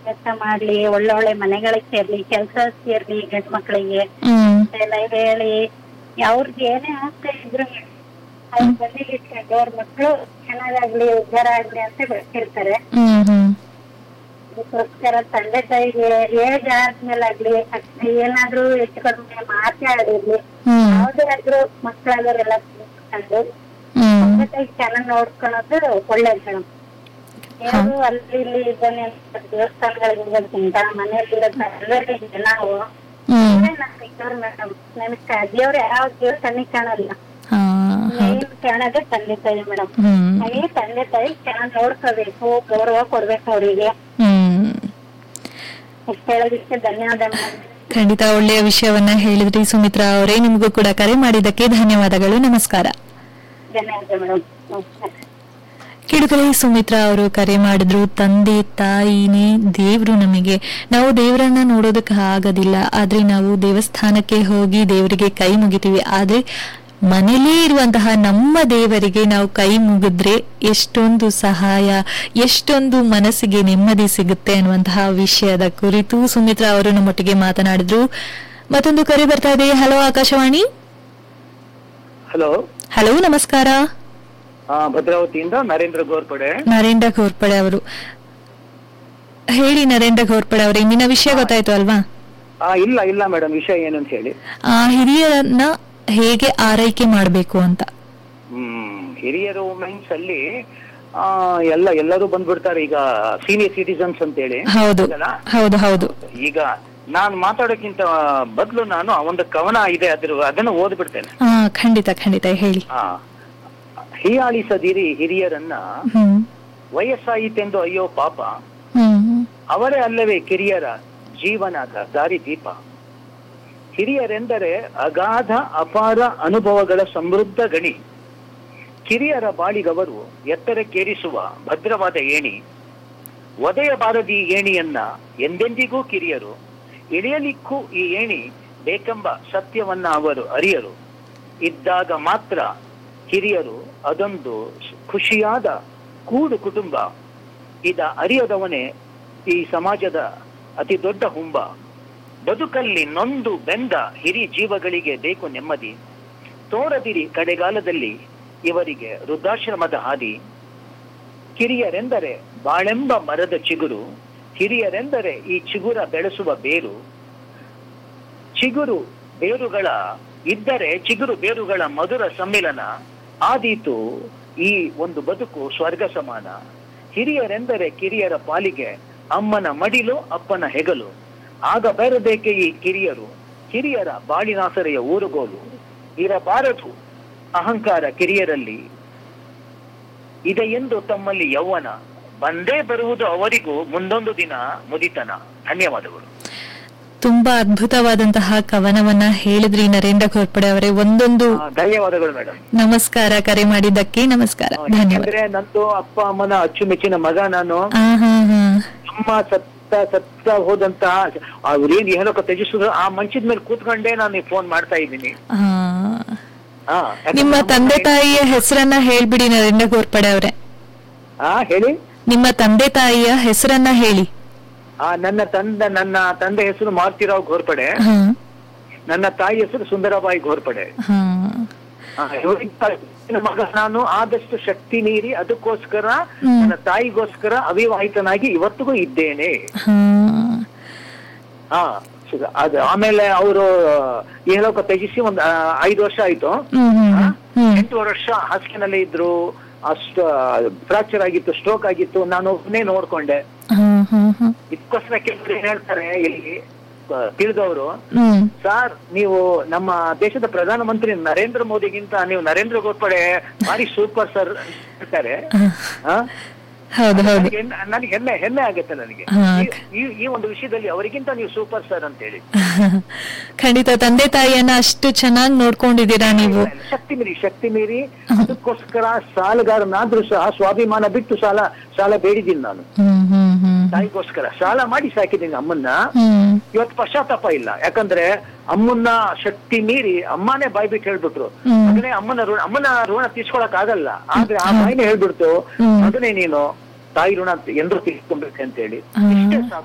ಕೆಲಸ ಮಾಡ್ಲಿ ಒಳ್ಳೊಳ್ಳೆ ಮನೆಗಳಿಗೆ ಸೇರ್ಲಿ ಕೆಲಸ ಸೇರ್ಲಿ ಗಂಡ್ ಮಕ್ಳಿಗೆ ಹ್ಮ್ ಎಲ್ಲ ಹೇಳಿ ಅವ್ರಿಗೆ ಏನೇ ಆಗ್ತಾ ಇದ್ರು ಅವ್ರ ಬಂದಿಗೆ ಇಟ್ಕೊಂಡು ಅವ್ರ ಮಕ್ಳು ಚೆನ್ನಾಗಾಗ್ಲಿ ಉದ್ಧಾರ ಆಗ್ಲಿ ಅಂತ ಬೆಳೆಸಿರ್ತಾರೆ ಹ್ಮ್ ಹ್ಮ್ ಅದಕ್ಕೋಸ್ಕರ ತಂದೆ ತಾಯಿಗೆ ಏಜ್ ಆದ್ಮೇಲಾಗ್ಲಿ ಅಥವಾ ಏನಾದ್ರೂ ಹೆಚ್ಚು ಕಡಿಮೆ ಮಾತಾಡಿರ್ಲಿ ಹ್ಮ್ ಯಾವ್ದೇ ಆದ್ರೂ ಮಕ್ಳಾದವರೆಲ್ಲ ಕೂತ್ಕೊಂಡು ಹ್ಮ್ ತಂದೆ ತಾಯಿ ಚೆನ್ನಾಗ್ ನೋಡ್ಕೊಳೋದು ಒಳ್ಳೇದ್ ಮೇಡಮ್ ಯಾರು ಅಲ್ಲಿ ಇಲ್ಲಿ ಇದ್ದಾನೆ ಅಂತ ದೇವಸ್ಥಾನಗಳಿಗೆ ಹೋಗೋದ್ಕಿಂತ ಮನೆಯಲ್ಲಿ ನಾವು ಹ್ಮ್ ಮೇಡಮ್ ನಮಗೆ ದೇವ್ರ ಯಾವ ದೇವಸ್ಥಾನಿಗೆ ಕಾಣಲ್ಲ ಹಾ ಮೇನ್ ಕಾಣೋದೇ ತಂದೆ ತಾಯಿ ಮೇಡಮ್ ಹ್ಮ್ ನಮಗೆ ತಂದೆ ತಾಯಿ ಚೆನ್ನಾಗ್ ನೋಡ್ಕೋಬೇಕು ಗೌರವ ಕೊಡ್ಬೇಕು ಅವರಿಗೆ ಹ್ಮ್ ಹೇಳೋದಕ್ಕೆ ಧನ್ಯವಾದ ಮೇಡಮ್ ಖಂಡಿತ ಒಳ್ಳೆಯ ವಿಷಯವನ್ನ ಹೇಳಿದ್ರಿ ಸುಮಿತ್ರಾ ಅವರೇ ನಿಮಗೂ ಕೂಡ ಕರೆ ಮಾಡಿದ್ದಕ್ಕೆ ಧನ್ಯವಾದಗಳು ನಮಸ್ಕಾರ ಧನ್ಯವಾದ ಮೇಡಮ್ ನಮಸ್ಕಾರ ಕಿಡುಕರೆ ಸುಮಿತ್ರಾ ಅವರು ಕರೆ ಮಾಡಿದ್ರು ತಂದೆ ತಾಯಿನೇ ದೇವ್ರು ನಮಗೆ ನಾವು ದೇವರನ್ನ ನೋಡೋದಕ್ಕೆ ಆಗೋದಿಲ್ಲ ಆದ್ರೆ ನಾವು ದೇವಸ್ಥಾನಕ್ಕೆ ಹೋಗಿ ದೇವರಿಗೆ ಕೈ ಮುಗಿತೀವಿ ಆದ್ರೆ ಮನೇಲೇ ಇರುವಂತಹ ನಮ್ಮ ದೇವರಿಗೆ ನಾವು ಕೈ ಮುಗಿದ್ರೆ ಎಷ್ಟೊಂದು ಸಹಾಯ ಎಷ್ಟೊಂದು ಮನಸ್ಸಿಗೆ ನೆಮ್ಮದಿ ಸಿಗುತ್ತೆ ಅನ್ನುವಂತಹ ವಿಷಯದ ಕುರಿತು ಸುಮಿತ್ರಾ ಅವರು ನಮ್ಮೊಟ್ಟಿಗೆ ಮಾತನಾಡಿದ್ರು ಮತ್ತೊಂದು ಕರೆ ಬರ್ತಾ ಇದೆ ಹಲೋ ಆಕಾಶವಾಣಿ ಹಲೋ ಹಲೋ ನಮಸ್ಕಾರ ಆ, ಭದ್ರಾವತಿಯಿಂದ ನರೇಂದ್ರ ಗೋರ್ಪಡೆ ನರೇಂದ್ರ ಘೋರ್ಪಡೆ ಅವರು ಹೇಳಿ ನರೇಂದ್ರ ಘೋರ್ಪಡೆ ಅವರೇ ಇಂದಿನ ವಿಷಯ ಗೊತ್ತಾಯ್ತು ಅಲ್ವಾ ಆ, ಇಲ್ಲ ಇಲ್ಲ ಮೇಡಮ್ ವಿಷಯ ಏನು ಅಂತ ಹೇಳಿ ಆ ಹಿರಿಯರನ್ನ ಹೇಗೆ ಆರೈಕೆ ಮಾಡಬೇಕು ಅಂತ ಹ್ಮ್ ಹಿರಿಯರು ವುಮೆನ್ಸ್ ಅಲ್ಲಿ ಆ, ಎಲ್ಲ ಎಲ್ಲರೂ ಬಂದ್ಬಿಡ್ತಾರೆ ಈಗ ಸೀನಿಯರ್ ಸಿಟಿಸನ್ಸ್ ಅಂತ ಹೇಳಿ ಹೌದು ಹೌದಲ್ಲ? ಹೌದು ಹೌದು ಈಗ ನಾನು ಮಾತಾಡೋಕ್ಕಿಂತ ಬದಲು ನಾನು ಆ ಒಂದು ಕವನ ಇದೆ ಅದ್ರ ಅದನ್ನು ಓದ್ಬಿಡ್ತೇನೆ ಹಾ ಖಂಡಿತ ಖಂಡಿತ ಹೇಳಿ ಆ ಹೀಯಾಳಿಸದಿರಿ ಹಿರಿಯರನ್ನ ಹ್ಮ್ ವಯಸ್ಸಾಯಿತೆಂದು ಅಯ್ಯೋ ಪಾಪ ಹ್ಮ್ ಅವರೇ ಅಲ್ಲವೇ ಕಿರಿಯರ ಜೀವನದ ದಾರಿದೀಪ ಹಿರಿಯರೆಂದರೆ ಅಗಾಧ ಅಪಾರ ಅನುಭವಗಳ ಸಮೃದ್ಧ ಗಣಿ ಕಿರಿಯರ ಬಾಳಿಗವರು ಎತ್ತರಕ್ಕೇರಿಸುವ ಭದ್ರವಾದ ಏಣಿ ಒದೆಯಬಾರದಿ ಏಣಿಯನ್ನ ಎಂದೆಂದಿಗೂ ಕಿರಿಯರು ಇಳಿಯಲಿಕ್ಕೂ ಈ ಏಣಿ ಬೇಕೆಂಬ ಸತ್ಯವನ್ನ ಅವರು ಅರಿಯರು ಇದ್ದಾಗ ಮಾತ್ರ ಹಿರಿಯರು ಅದೊಂದು ಖುಷಿಯಾದ ಕೂಡು ಕುಟುಂಬ ಇದ ಅರಿಯದವನೇ ಈ ಸಮಾಜದ ಅತಿ ದೊಡ್ಡ ಹುಂಬ ಬದುಕಲ್ಲಿ ನೊಂದು ಬೆಂದ ಹಿರಿ ಜೀವಗಳಿಗೆ ಬೇಕು ನೆಮ್ಮದಿ ತೋರದಿರಿ ಕಡೆಗಾಲದಲ್ಲಿ ಇವರಿಗೆ ವೃದ್ಧಾಶ್ರಮದ ಹಾದಿ ಕಿರಿಯರೆಂದರೆ ಬಾಳೆಂಬ ಮರದ ಚಿಗುರು ಹಿರಿಯರೆಂದರೆ ಈ ಚಿಗುರ ಬೆಳೆಸುವ ಬೇರು ಚಿಗುರು ಬೇರುಗಳ ಇದ್ದರೆ ಚಿಗುರು ಬೇರುಗಳ ಮಧುರ ಸಮ್ಮಿಲನ ಆದೀತು ಈ ಒಂದು ಬದುಕು ಸ್ವರ್ಗ ಸಮಾನ ಹಿರಿಯರೆಂದರೆ ಕಿರಿಯರ ಪಾಲಿಗೆ ಅಮ್ಮನ ಮಡಿಲು ಅಪ್ಪನ ಹೆಗಲು ಆಗ ಬರಬೇಕೆ ಈ ಕಿರಿಯರು ಹಿರಿಯರ ಬಾಳಿನಾಸರೆಯ ಊರುಗೋಲು ಇರಬಾರದು ಅಹಂಕಾರ ಕಿರಿಯರಲ್ಲಿ ಇದೆ ಎಂದು ತಮ್ಮಲ್ಲಿ ಯೌವನ ಬಂದೇ ಬರುವುದು ಅವರಿಗೂ ಮುಂದೊಂದು ದಿನ ಮುದಿತನ ಧನ್ಯವಾದಗಳು ತುಂಬಾ ಅದ್ಭುತವಾದಂತಹ ಕವನವನ್ನ ಹೇಳಿದ್ರಿ ನರೇಂದ್ರ ಘೋರ್ಪಡೆ ಅವರೇ ಒಂದೊಂದು ಆ, ಧನ್ಯವಾದಗಳು ಮೇಡಮ್ ನಮಸ್ಕಾರ ಕರೆ ಮಾಡಿದ್ದಕ್ಕೆ ನಮಸ್ಕಾರ ಧನ್ಯವಾದ ಯಾಕಂದ್ರೆ ನಂದು ಅಪ್ಪ ಅಮ್ಮನ ಅಚ್ಚುಮೆಚ್ಚಿನ ಮಗ ನಾನು ಆ ಹಾ ಹಾ ಅಮ್ಮ ಸತ್ತ ಸತ್ತ ಹೋದಂತಹ ಅವ್ರೇನ್ ಏನೋ ತ್ಯಜಿಸಿದ್ರು ಆ ಮಂಚದ ಮೇಲೆ ಕೂತ್ಕೊಂಡೇ ನಾನು ಫೋನ್ ಮಾಡ್ತಾ ಇದ್ದೀನಿ ಆ. ಹಾ ನಿಮ್ಮ ತಂದೆ ತಾಯಿಯ ಹೆಸರನ್ನ ಹೇಳ್ಬಿಡಿ ನರೇಂದ್ರ ಘೋರ್ಪಡೆ ಅವರೇ ಹಾ ಹೇಳಿ ನಿಮ್ಮ ತಂದೆ ತಾಯಿಯ ಹೆಸರನ್ನ ಹೇಳಿ ಆ ನನ್ನ ತಂದೆ ನನ್ನ ತಂದೆ ಹೆಸರು ಮಾರುತಿರಾವ್ ಘೋರ್ಪಡೆ ಹಾ ನನ್ನ ತಾಯಿ ಹೆಸರು ಸುಂದರಬಾಯಿ ಘೋರ್ಪಡೆ ಹಾ ಆ, ಇವರಿಬ್ಬರ ಮಗ ನಾನು ಆದಷ್ಟು ಶಕ್ತಿ ಮೀರಿ ಅದಕ್ಕೋಸ್ಕರ ಹ್ಮ್. ನನ್ನ ತಾಯಿಗೋಸ್ಕರ ಅವಿವಾಹಿತನಾಗಿ ಇವತ್ತಿಗೂ ಇದ್ದೇನೆ ಹಾ ಹಾ ಸ- ಅದು ಆಮೇಲೆ ಅವರು ಹೇಳೋಕ ತ್ಯಜಿಸಿ ಒಂದ್ ಆ, ಐದು ವರ್ಷ ಆಯ್ತು ಹ್ಮ್ ಹ್ಮ್ ಆ? ಹ್ಮ್ ಎಂಟು ವರ್ಷ ಹಾಸಿಗೆನಲ್ಲೇ ಇದ್ರು ಅಷ್ಟು ಫ್ರಾಕ್ಚರ್ ಆಗಿತ್ತು ಸ್ಟ್ರೋಕ್ ಆಗಿತ್ತು ನಾನು ಒಬ್ಬನೇ ನೋಡ್ಕೊಂಡೆ ಹಾ ಹಾ ಹಾ ಇದಕ್ಕೋಸ್ಕರ ಕೆಲವರು ಏನ್ ಹೇಳ್ತಾರೆ ಇಲ್ಲಿ ಆ, ತಿಳಿದವರು ಹ್ಮ್ ಸರ್ ನೀವು ನಮ್ಮ ದೇಶದ ಪ್ರಧಾನಮಂತ್ರಿ ನರೇಂದ್ರ ಮೋದಿಗಿಂತ ನೀವು ನರೇಂದ್ರ ಗೋರ್ಪಡೆ ಭಾರಿ ಸೂಪರ್ ಸರ್ ಹೇಳ್ತಾರೆ ಆ? ಹೌದು ಹೌದು ನನಗೆ ಹೆಮ್ಮೆ- ನನಗೆ ಹೆಮ್ಮೆ ಹೆಮ್ಮೆ ಆಗುತ್ತೆ ನನಗೆ ಹಾ. ಈ- ಈ- ಈ ಒಂದು ವಿಷಯದಲ್ಲಿ ಅವರಿಗಿಂತ ನೀವು ಸೂಪರ್ ಸರ್ ಅಂತ ಹೇಳಿ ಖಂಡಿತ ತಂದೆ ತಾಯಿಯನ್ನ ಅಷ್ಟು ಚೆನ್ನಾಗಿ ನೋಡ್ಕೊಂಡಿದ್ದೀರಾ ನೀವು ಶಕ್ತಿ ಮೀರಿ ಶಕ್ತಿ ಮೀರಿ ಅದಕ್ಕೋಸ್ಕರ ಸಾಲಗಾರನಾದ್ರೂ ಸಹ ಸ್ವಾಭಿಮಾನ ಬಿಟ್ಟು ಸಾಲ ಸಾಲ ಬೇಡಿದ್ದೀನಿ ನಾನು ಹ್ಮ್ ಹ್ಮ್ ಹ್ಮ್ ತಾಯಿಗೋಸ್ಕರ ಸಾಲ ಮಾಡಿ ಸಾಕಿದ್ದೀನಿ ಅಮ್ಮನ್ನ ಹ್ಮ್ ಇವತ್ತು ಪಶ್ಚಾತ್ತಾಪ ಇಲ್ಲ ಯಾಕಂದ್ರೆ ಅಮ್ಮನ್ನ ಶಕ್ತಿ ಮೀರಿ ಅಮ್ಮನೇ ಬಾಯ್ ಬಿಟ್ಟು ಹೇಳ್ಬಿಟ್ರು ಹ್ಮ್. ಮಗನೇ ಅಮ್ಮನ ಋಣ ಅಮ್ಮನ ಋಣ ತೀರ್ಸ್ಕೊಳಕ್ ಆಗಲ್ಲ ಆದ್ರೆ ಆ ಬಾಯಿನೇ ಹೇಳ್ಬಿಡ್ತು ಹ್ಮ್. ಮಗನೇ ನೀನು ತಾಯಿ ಋಣ ಎಂದ್ರೂ ತೀರ್ಸ್ಕೊಬೇಕು ಅಂತ ಹೇಳಿ ಹ್ಮ್. ಇಷ್ಟೇ ಸಾಕು